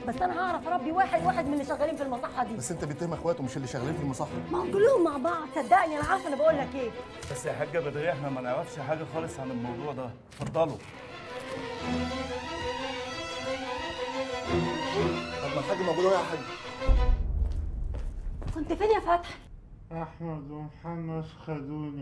بس انا هعرف اربي واحد واحد من اللي شغالين في المصحه دي بس انت بتتهم اخواته مش اللي شغالين في المصحه ما هم كلهم مع بعض صدقني انا عارفه انا بقول لك ايه بس يا حاجه بدريه احنا ما نعرفش حاجه خالص عن الموضوع ده اتفضلوا طب ما الحاج موجود اهو يا حاج كنت فين يا فتحي أحمد ومحمد خدوني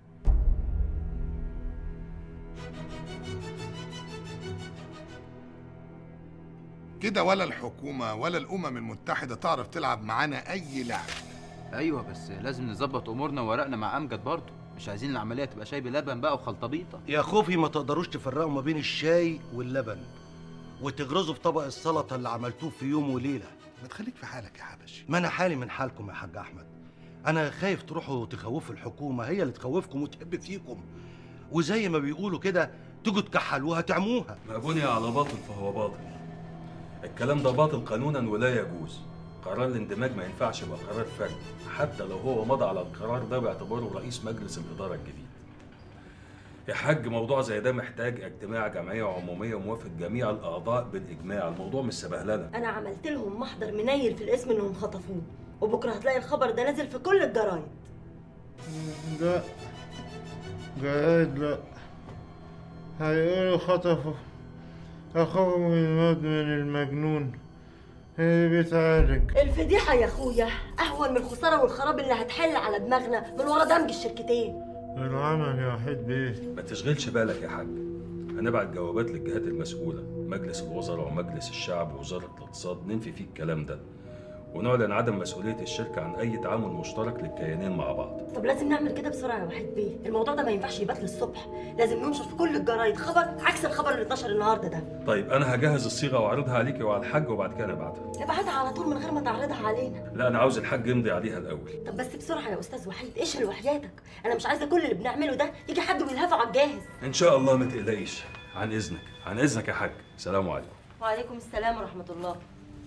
كده ولا الحكومة ولا الأمم المتحدة تعرف تلعب معانا أي لعب ايوه بس لازم نظبط امورنا وورقنا مع امجد برضه مش عايزين العمليه تبقى شاي بلبن بقى وخلطبيطه يا خوفي ما تقدروش تفرقوا ما بين الشاي واللبن وتغرزوا في طبق السلطه اللي عملتوه في يوم وليله ما تخليك في حالك يا حبشي ما انا حالي من حالكم يا حاج احمد انا خايف تروحوا تخوفوا الحكومه هي اللي تخوفكم وتحب فيكم وزي ما بيقولوا كده تيجوا تكحلوها تعموها ما بني على باطل فهو باطل الكلام ده باطل قانونا ولا يجوز قرار الاندماج ما ينفعش يبقى قرار فردي حتى لو هو مضى على القرار ده باعتباره رئيس مجلس الإدارة الجديد يا حاج موضوع زي ده محتاج اجتماع جمعية عمومية وموافقة جميع الأعضاء بالإجماع الموضوع مش سبهللة انا عملت لهم محضر منيل في الاسم انهم خطفوه وبكره هتلاقي الخبر ده نازل في كل الجرايد لا جايد لا هيقولوا خطفوا أخوهم المدمن المجنون اللي بيتعالج الفضيحه يا اخويا اهون من الخساره والخراب اللي هتحل على دماغنا من ورا دمج الشركتين العمل يا وحيد بيه ما تشغلش بالك يا حاج هنبعت جوابات للجهات المسؤولة مجلس الوزراء ومجلس الشعب ووزارة الاقتصاد ننفي فيه الكلام ده ونعلن عدم مسؤولية الشركة عن أي تعامل مشترك للكيانين مع بعض طب لازم نعمل كده بسرعه يا وحيد بيه الموضوع ده ما ينفعش يبات للصبح لازم ننشر في كل الجرايد خبر عكس الخبر اللي اتنشر النهارده ده طيب أنا هجهز الصيغة وأعرضها عليكي وعلى الحاج وبعد كده نبعتها ابعتها على طول من غير ما تعرضها علينا لا أنا عاوز الحاج يمضي عليها الأول طب بس بسرعه يا استاذ وحيد ايش وحياتك انا مش عايزه كل اللي بنعمله ده يجي حد ويلهفه على الجاهز إن شاء الله ما تقلقيش عن إذنك عن إذنك يا حاج سلام عليكم وعليكم السلام ورحمه الله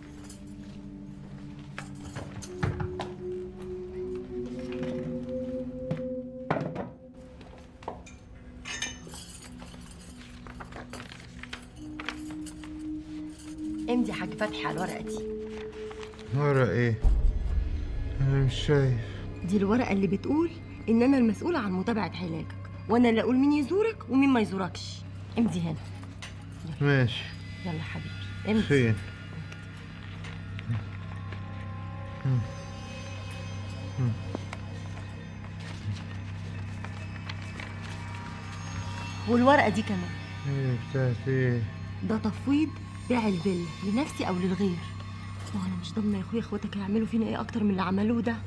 امضي يا حاج فتحي على الورقه دي ورا ايه أنا مش شايف دي الورقه اللي بتقول ان انا المسؤوله عن متابعه علاجك وانا اللي اقول مين يزورك ومين ما يزوركش امضي هنا ماشي يلا حبيبي امضي فين والورقه دي كمان ايه بتاعت ايه ده تفويض بيع الفيلا لنفسي او للغير ما انا مش ضامنه يا اخويا اخواتك هيعملوا فينا ايه اكتر من اللي عملوه ده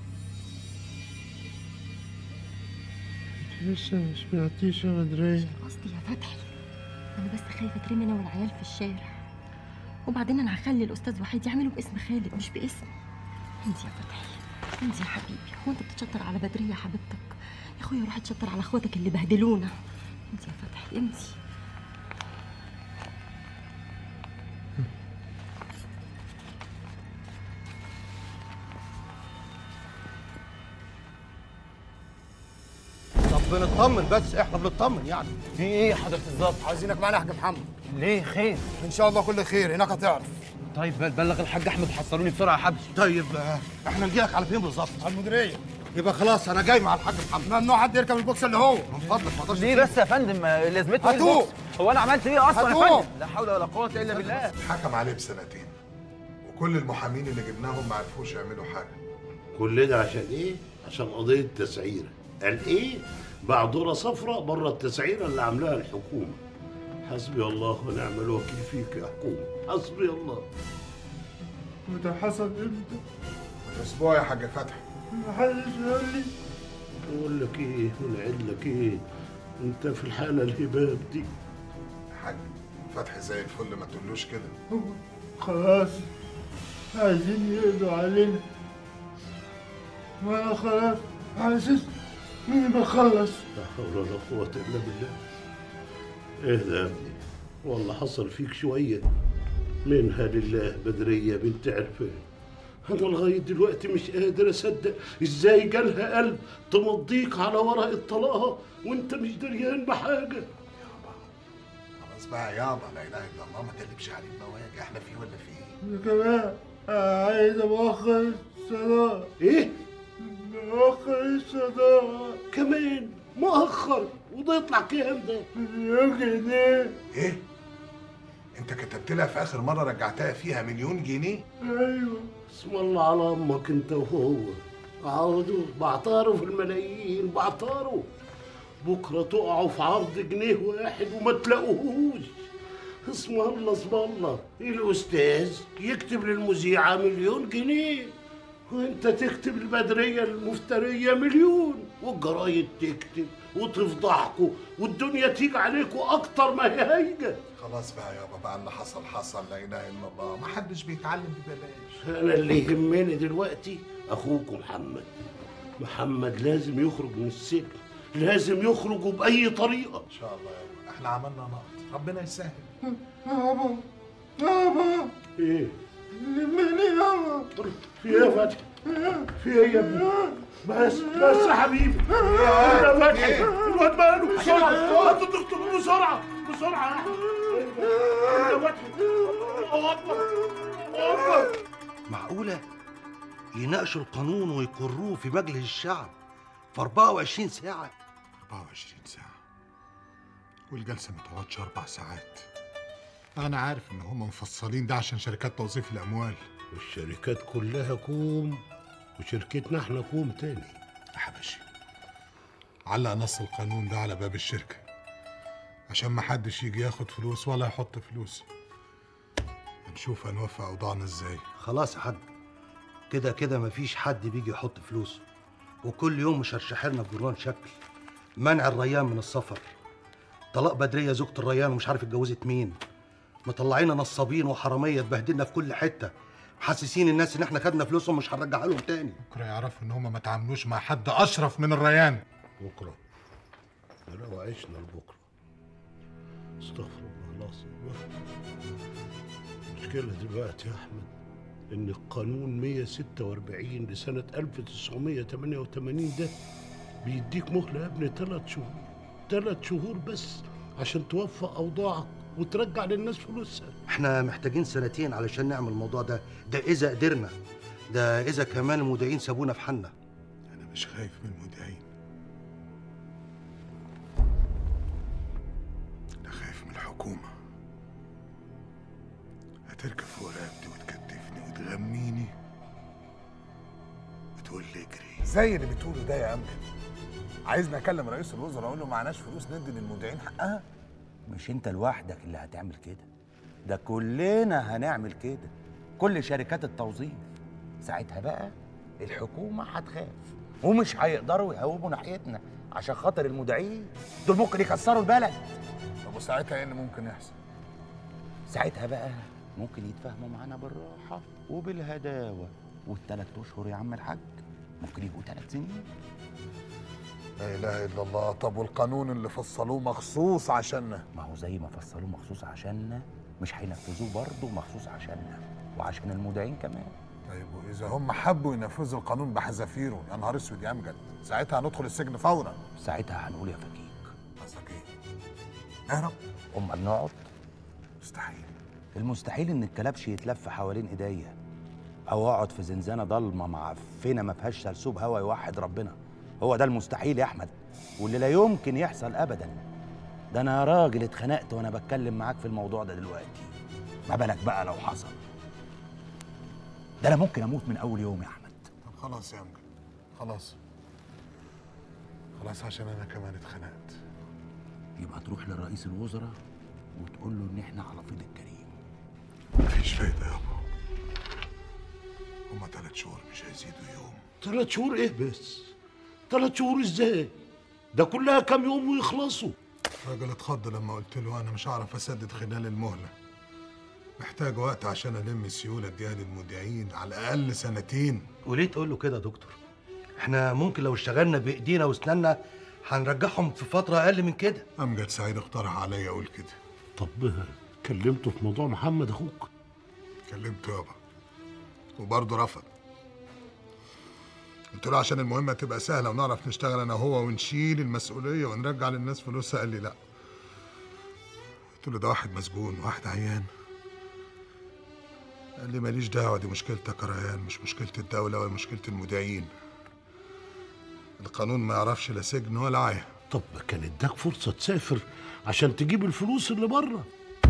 لسه ما سمعتيش يا بدرية قصدي يا فتحي انا بس خايفه ترمي انا والعيال في الشارع وبعدين انا هخلي الاستاذ وحيد يعمله باسم خالد مش باسمي انت يا فتحي انت يا حبيبي هو انت بتتشطر على بدريه يا حبيبتك يا اخويا روح اتشطر على اخواتك اللي بهدلونا انت يا فتحي انت طب بنطمن بس احنا بنطمن يعني في ايه يا حضره الظابط عايزينك معانا يا حاج محمد ليه خير ان شاء الله كل خير هناك هتعرف طيب بلغ الحاج احمد حصلوني بسرعه يا حبشي طيب آه، احنا نجيلك على فين بالظبط على المديريه يبقى خلاص انا جاي مع الحاج محمد ممنوع حد يركب البوكس اللي هو من فضلك ما تقدرش ليه بس يا فندم لازمته ايه هاتوه. البوكس؟ هو انا عملت ايه اصلا يا هاتوه. فندم لا حول ولا قوه الا بالله حكم عليه بسنتين وكل المحامين اللي جبناهم ما عرفوش يعملوا حاجة كل ده عشان ايه؟ عشان قضية تسعيرة قال ايه؟ بعضورة صفراء بره التسعيرة اللي عاملاها الحكومة حسبي الله ونعم الوكيل فيك يا حكومة حسبي الله وده حصل امتى؟ أسبوع يا حاج فتحي محدش قال لي اقول لك ايه ونعد لك ايه انت في الحالة الهباب دي حاج فتحي زي الفل ما تقولوش كده خلاص عايزين يقضوا علينا وانا خلاص حاسس اني بخلص لا حول ولا قوة الا بالله اهدى يا ابني والله حصل فيك شوية منها لله بدرية بنت عرفان أنا لغاية دلوقتي مش قادر أصدق إزاي جالها قلب تمضيك على ورقة طلاقها وأنت مش دريان بحاجة خلاص بقى يابا لا إله إلا الله ما تقلبش عليه بواجع احنا فيه ولا في إيه أنا كمان عايز أبخر الصلاة ايه أبخر الصلاة كمان مؤخر وده يطلع كام ده مليون جنيه ايه انت كتبت لها في اخر مره رجعتها فيها مليون جنيه أيوه اسم الله على امك انت وهو عودوا بعطاروا في الملايين بعطاروا بكره تقعوا في عرض جنيه واحد وما تلاقوهوش اسم الله اسم الله الاستاذ يكتب للمذيعه مليون جنيه وانت تكتب البدريه المفتريه مليون والجرايد تكتب وتفضحكوا والدنيا تيجي عليكوا اكتر ما هي هايجه خلاص بقى يابا بقى اللي حصل حصل لا اله الا الله ما حدش بيتعلم ببلاش انا اللي يهمني دلوقتي اخوك محمد محمد لازم يخرج من السجن لازم يخرجوا باي طريقه ان شاء الله يابا احنا عملنا نقط ربنا يسهل بابا بابا ايه لمني يابا في ايه يا فتحي في ايه يا ابني بس بس يا حبيبي يا فتحي الواد ماله بسرعه هات الدكتور بسرعه بسرعه يا أحمد. يا فتحي الله اكبر الله اكبر معقوله يناقشوا القانون ويقروه في مجلس الشعب في 24 ساعه 24 ساعة والجلسة ما تقعدش أربع ساعات أنا عارف إن هم مفصلين ده عشان شركات توظيف الأموال الشركات كلها كوم وشركتنا احنا كوم تاني يا حبشي علق نص القانون ده على باب الشركة عشان ما حدش يجي ياخد فلوس ولا يحط فلوس نشوف هنوفق أوضاعنا إزاي خلاص يا حاج كده كده مفيش حد بيجي يحط فلوسه وكل يوم مشرشح لنا جران شكل منع الريان من السفر طلاق بدريه زوجة الريان ومش عارف اتجوزت مين مطلعينا نصابين وحراميه تبهدلنا في كل حته محسسين الناس ان احنا خدنا فلوسهم مش هنرجعها لهم تاني بكرة يعرفوا إن هم ما تعاملوش مع حد أشرف من الريان بكره لو عشنا لبكره استغفر الله العظيم المشكلة دلوقتي يا أحمد إن القانون 146 لسنة 1988 ده بيديك مهلة يا ابني ثلاث شهور ثلاث شهور بس عشان توفق أوضاعك وترجع للناس فلوسها احنا محتاجين سنتين علشان نعمل الموضوع ده ده اذا قدرنا ده اذا كمان المذيعين سابونا في حالنا أنا مش خايف من المذيعين أنا خايف من الحكومة هتركب فوق رقبتي وتكتفني وتغميني وتقول لي اجري زي اللي بتقوله ده يا امجد عايزني اكلم رئيس الوزراء اقول له معناش فلوس ندي للمذيعين حقها مش انت لوحدك اللي هتعمل كده ده كلنا هنعمل كده كل شركات التوظيف ساعتها بقى الحكومة هتخاف ومش هيقدروا يهوبوا ناحيتنا عشان خاطر المذيعين دول ممكن يكسروا البلد طب وساعتها ايه اللي ممكن يحصل ساعتها بقى ممكن يتفاهموا معانا بالراحة وبالهداوة والتلات أشهر يا عم الحاج ممكن يبقوا تلات سنين لا اله الا الله طب والقانون اللي فصلوه مخصوص عشاننا ما هو زي ما فصلوه مخصوص عشاننا مش هينفذوه برضه مخصوص عشاننا وعشان المذيعين كمان طيب واذا هم حبوا ينفذوا القانون بحذافيره يا نهار اسود يا امجد ساعتها هندخل السجن فورا ساعتها هنقول يا فكيك قصدك ايه؟ اهرب امال نقعد مستحيل المستحيل ان الكلبش يتلف حوالين ايديا او اقعد في زنزانه ضلمه معفنه ما فيهاش سرسوب هوا يوحد ربنا هو ده المستحيل يا احمد واللي لا يمكن يحصل ابدا ده انا يا راجل اتخنقت وانا بتكلم معاك في الموضوع ده دلوقتي ما بالك بقى لو حصل ده انا ممكن اموت من اول يوم يا احمد طب خلاص يا امجد خلاص خلاص عشان انا كمان اتخنقت يبقى تروح لرئيس الوزراء وتقول له ان احنا على فيض الكريم مفيش فايدة يابا هما تلات شهور مش هيزيدوا يوم ثلاث شهور ايه بس ثلاث شهور ازاي ده كلها كام يوم ويخلصوا الراجل اتخض لما قلت له انا مش هعرف اسدد خلال المهله محتاج وقت عشان الم سيوله اديها للمذيعين على الاقل سنتين وليه تقول له كده يا دكتور احنا ممكن لو اشتغلنا بايدينا واسناننا هنرجعهم في فتره اقل من كده امجد سعيد اقترح عليا اقول كده طب كلمته في موضوع محمد اخوك كلمته يابا وبرضه رفض قلت له عشان المهمة تبقى سهلة ونعرف نشتغل أنا وهو ونشيل المسؤولية ونرجع للناس فلوسها قال لي لأ قلت له ده واحد مسجون وواحد عيان قال لي ماليش دعوة دي مشكلتك يا ريان مش مشكلة الدولة ولا مشكلة المذيعين القانون ما يعرفش لا سجن ولا عاية طب ما كان اداك فرصة تسافر عشان تجيب الفلوس اللي بره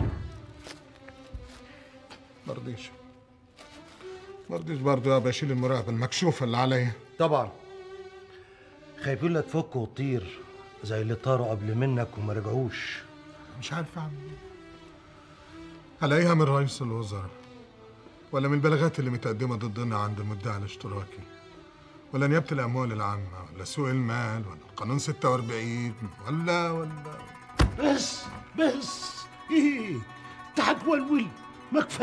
مرضيش مرضيش برضه ابقى اشيل المراقبة المكشوفة اللي عليا طبعا خايفين لا تفك وتطير زي اللي طاروا قبل منك وما رجعوش مش عارف اعمل ايه الاقيها من رئيس الوزراء ولا من البلاغات اللي متقدمه ضدنا عند المدعي الاشتراكي ولا نيابه الاموال العامه ولا سوق المال ولا القانون 46 ولا ولا بس بس ايه انت هتولول ما كفايه